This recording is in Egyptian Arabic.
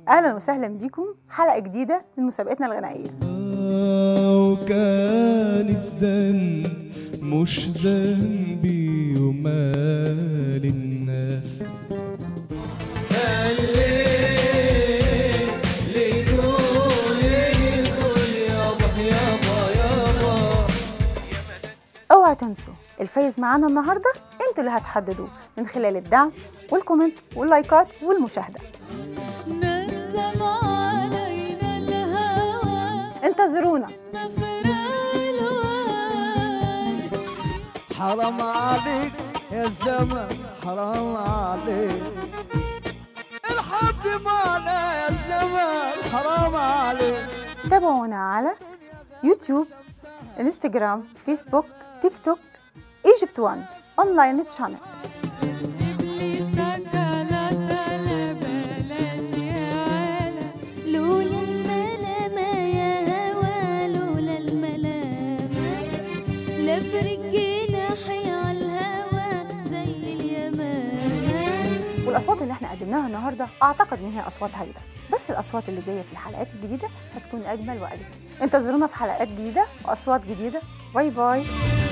اهلا وسهلا بيكم حلقه جديده من مسابقتنا الغنائيه وكان الذنب مش ذنبي ومال الناس اوعوا تنسوا الفايز معانا النهارده انتوا اللي هتحددوه من خلال الدعم والكومنت واللايكات والمشاهده نسم علينا الهوى انتظرونا مفرق الوان حرام عليك يا زمن حرام عليك الحب معنا يا زمن حرام عليك تابعونا على يوتيوب انستجرام فيسبوك تيك توك ايجيبت وان اونلاين تشانل إبليس شكلة لا بلاش يعلى لولا الملامة يا هوا لولا الملامة لفرق جناحي على الهوا زي اليمامة والاصوات اللي احنا قدمناها النهارده اعتقد ان هي اصوات هايله بس الاصوات اللي جايه في الحلقات الجديده هتكون اجمل واجمل انتظرونا في حلقات جديده واصوات جديده باي باي